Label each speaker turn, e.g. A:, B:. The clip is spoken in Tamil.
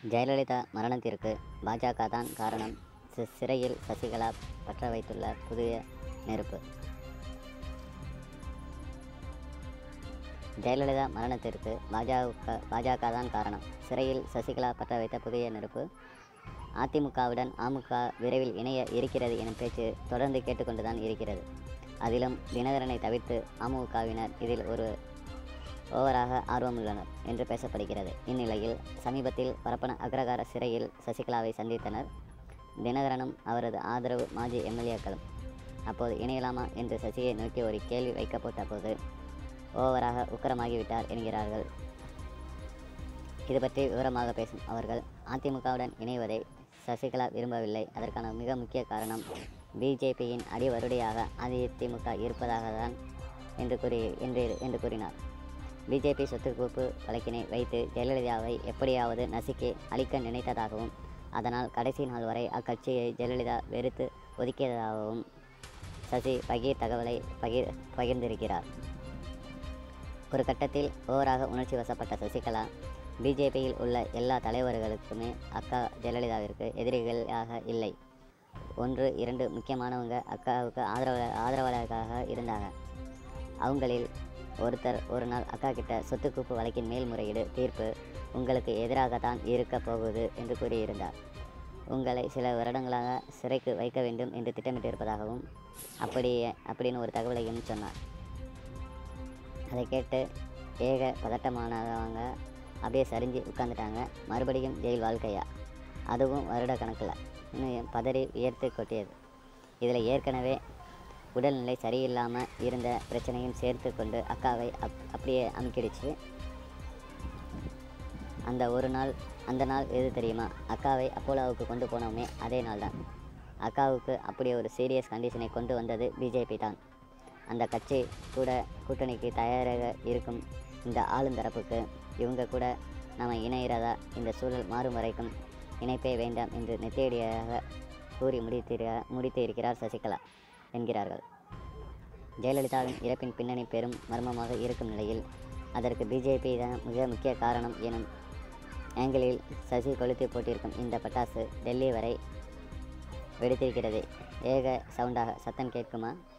A: ஜெயலலிதா மரணத்திற்கு பாஜக தான் காரணம் சி- சிறையில் சசிகலா பற்ற வைத்துள்ள புதிய நெருப்பு ஜெயலலிதா மரணத்திற்கு பாஜக பாஜக தான் காரணம் சிறையில் சசிகலா பற்ற வைத்த புதிய நெருப்பு அதிமுகவுடன் அமுக விரைவில் இணைய இருக்கிறது எனும் பேச்சு தொடர்ந்து கேட்டுக்கொண்டுதான் இருக்கிறது அதிலும் தினகரனை தவிர்த்து அமமுகவினர் இதில் ஒரு ஓவராக ஆர்வமுள்ளனர் என்று பேசப்படுகிறது இந்நிலையில் சமீபத்தில் பரப்பன அக்ரகார சிறையில் சசிகலாவை சந்தித்தனர் தினகரனும் அவரது ஆதரவு மாஜி எம்எல்ஏக்களும் அப்போது இணையலாமா என்று சசியை நோக்கி ஒரு கேள்வி வைக்கப்பட்ட போது ஓவராக உக்கரமாகிவிட்டார் என்கிறார்கள் இது பற்றி விவரமாக பேசும் அவர்கள் அதிமுகவுடன் இணைவதை சசிகலா விரும்பவில்லை அதற்கான மிக முக்கிய காரணம் பிஜேபியின் அடிவருடியாக அதிமுக இருப்பதாக தான் என்று கூறி என்று என்று கூறினார் பிஜேபி சொத்து குவிப்பு வழக்கினை வைத்து ஜெயலலிதாவை எப்படியாவது நசுக்கி அழிக்க நினைத்ததாகவும் அதனால் கடைசி நாள் வரை அக்கட்சியை ஜெயலலிதா வெறுத்து ஒதுக்கியதாகவும் சசி பகீர் தகவலை பகிர் பகிர்ந்திருக்கிறார் ஒரு கட்டத்தில் ஓவராக உணர்ச்சி வசப்பட்ட சசிகலா பிஜேபியில் உள்ள எல்லா தலைவர்களுக்குமே அக்கா ஜெயலலிதாவிற்கு எதிரிகளாக இல்லை ஒன்று இரண்டு முக்கியமானவங்க அக்காவுக்கு ஆதரவு ஆதரவாளர்களாக இருந்தாங்க அவங்களில் ஒருத்தர் ஒரு நாள் அக்கா கிட்ட சொத்துக்குப்பு வழக்கின் மேல்முறையீடு தீர்ப்பு உங்களுக்கு எதிராக தான் இருக்க போகுது என்று கூறியிருந்தார் உங்களை சில வருடங்களாக சிறைக்கு வைக்க வேண்டும் என்று திட்டமிட்டிருப்பதாகவும் அப்படியே அப்படின்னு ஒரு தகவலையும் சொன்னார் அதை கேட்டு ஏக பதட்டமானவங்க அப்படியே சரிஞ்சு உட்காந்துட்டாங்க மறுபடியும் ஜெயில் வாழ்க்கையா அதுவும் வருட கணக்கில் இன்னும் பதறி உயர்த்து கொட்டியது இதில் ஏற்கனவே உடல்நிலை சரியில்லாமல் இருந்த பிரச்சனையும் சேர்த்து கொண்டு அக்காவை அப் அப்படியே அமுக்கிடுச்சு அந்த ஒரு நாள் அந்த நாள் எது தெரியுமா அக்காவை அப்போலோவுக்கு கொண்டு போனோமே அதே நாள் தான் அக்காவுக்கு அப்படியே ஒரு சீரியஸ் கண்டிஷனை கொண்டு வந்தது பிஜேபி தான் அந்த கட்சி கூட கூட்டணிக்கு தயாராக இருக்கும் இந்த ஆளுந்தரப்புக்கு இவங்க கூட நம்ம இணைகிறதா இந்த சூழல் மாறும் வரைக்கும் இணைப்பே வேண்டாம் என்று நெத்தியடியாக கூறி முடித்திரு முடித்து இருக்கிறார் சசிகலா என்கிறார்கள் ஜெயலலிதாவின் இறப்பின் பின்னணி பெரும் மர்மமாக இருக்கும் நிலையில் அதற்கு பிஜேபி தான் மிக முக்கிய காரணம் எனும் ஆங்கிளில் சசி கொளுத்தி போட்டிருக்கும் இந்த பட்டாசு டெல்லி வரை வெடித்திருக்கிறது ஏக சவுண்டாக சத்தம் கேட்குமா